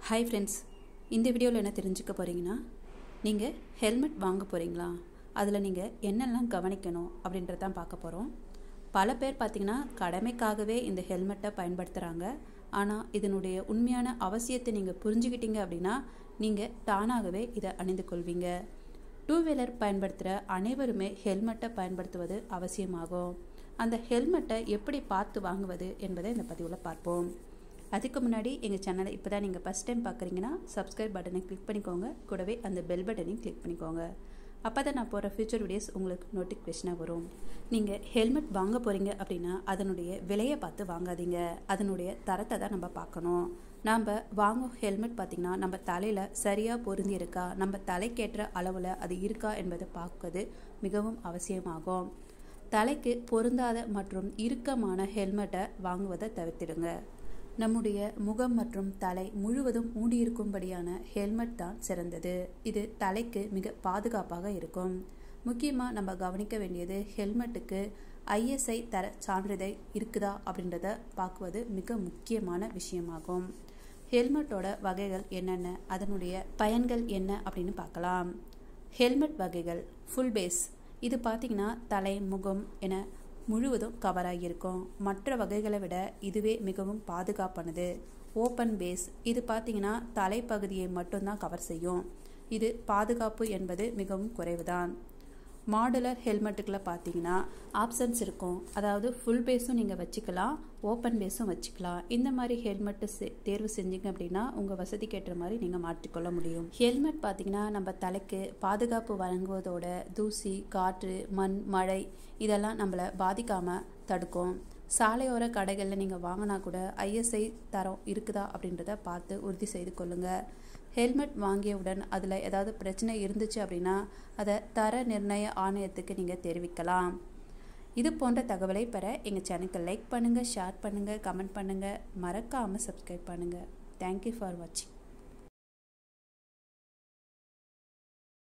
hi friends இந்த வீடியோவில் என்ன தெரிஞ்சுக்க போகிறீங்கன்னா நீங்கள் ஹெல்மெட் வாங்க போகிறீங்களா அதில் நீங்கள் என்னெல்லாம் கவனிக்கணும் அப்படின்றத தான் பார்க்க போகிறோம் பல பேர் பார்த்திங்கன்னா கடமைக்காகவே இந்த ஹெல்மெட்டை பயன்படுத்துகிறாங்க ஆனால் இதனுடைய உண்மையான அவசியத்தை நீங்கள் புரிஞ்சுக்கிட்டீங்க அப்படின்னா நீங்கள் தானாகவே இதை அணிந்து கொள்வீங்க டூ வீலர் பயன்படுத்துகிற அனைவருமே ஹெல்மெட்டை பயன்படுத்துவது அவசியமாகும் அந்த ஹெல்மெட்டை எப்படி பார்த்து வாங்குவது என்பதை இந்த பதிவில் பார்ப்போம் அதுக்கு முன்னாடி எங்கள் சேனலை இப்போ தான் நீங்கள் ஃபஸ்ட் டைம் பார்க்குறீங்கன்னா சப்ஸ்கிரைப் பட்டனை கிளிக் பண்ணிக்கோங்க கூடவே அந்த பெல் பட்டனையும் கிளிக் பண்ணிக்கோங்க அப்போ தான் நான் போகிற ஃபியூச்சர் வீடியோஸ் உங்களுக்கு நோட்டிஃபிகேஷனாக வரும் நீங்கள் ஹெல்மெட் வாங்க போகிறீங்க அப்படின்னா அதனுடைய விலையை பார்த்து வாங்காதீங்க அதனுடைய தரத்தை தான் நம்ம பார்க்கணும் நாம் வாங்கும் ஹெல்மெட் பார்த்திங்கன்னா நம்ம தலையில் சரியாக பொருந்தி இருக்கா நம்ம தலைக்கேற்ற அளவில் அது இருக்கா என்பதை பார்ப்பது மிகவும் அவசியமாகும் தலைக்கு பொருந்தாத மற்றும் இறுக்கமான ஹெல்மெட்டை வாங்குவதை தவிர்த்திடுங்க நம்முடைய முகம் மற்றும் தலை முழுவதும் மூடியிருக்கும்படியான ஹெல்மெட் தான் சிறந்தது இது தலைக்கு மிக பாதுகாப்பாக இருக்கும் முக்கியமாக நம்ம கவனிக்க வேண்டியது ஹெல்மெட்டுக்கு ஐஎஸ்ஐ தர சான்றிதழ் இருக்குதா அப்படின்றத பார்க்குவது மிக முக்கியமான விஷயமாகும் ஹெல்மெட்டோட வகைகள் என்னென்ன அதனுடைய பயன்கள் என்ன அப்படின்னு பார்க்கலாம் ஹெல்மெட் வகைகள் ஃபுல் பேஸ் இது பார்த்திங்கன்னா தலை முகம் என முழுவதும் கவர் ஆகியிருக்கும் மற்ற வகைகளை விட இதுவே மிகவும் பாதுகாப்பானது ஓப்பன் பேஸ் இது பார்த்தீங்கன்னா தலைப்பகுதியை மட்டும்தான் கவர் செய்யும் இது பாதுகாப்பு என்பது மிகவும் குறைவுதான் மாடுலர் ஹெல்மெட்டுக்குள்ள பார்த்தீங்கன்னா ஆப்ஷன்ஸ் இருக்கும் அதாவது ஃபுல் பேஸும் நீங்கள் வச்சுக்கலாம் ஓப்பன் பேஸும் வச்சுக்கலாம் இந்த மாதிரி ஹெல்மெட்டு தேர்வு செஞ்சீங்க அப்படின்னா உங்கள் வசதிக்கு ஏற்ற மாதிரி நீங்கள் மாற்றிக்கொள்ள முடியும் ஹெல்மெட் பார்த்தீங்கன்னா நம்ம தலைக்கு பாதுகாப்பு வழங்குவதோட தூசி காற்று மண் மழை இதெல்லாம் நம்மளை பாதிக்காமல் தடுக்கும் சாலையோர கடைகளில் நீங்கள் வாங்கினா கூட ஐஎஸ்ஐ தரம் இருக்குதா அப்படின்றத பார்த்து உறுதி செய்து கொள்ளுங்கள் ஹெல்மெட் வாங்கியவுடன் அதில் ஏதாவது பிரச்சனை இருந்துச்சு அப்படின்னா அதை தர நிர்ணய ஆணையத்துக்கு நீங்கள் தெரிவிக்கலாம் இது போன்ற தகவலை பெற எங்கள் சேனலுக்கு லைக் பண்ணுங்கள் ஷேர் பண்ணுங்கள் கமெண்ட் பண்ணுங்கள் மறக்காமல் சப்ஸ்கிரைப் பண்ணுங்கள் தேங்க்யூ ஃபார் வாட்சிங்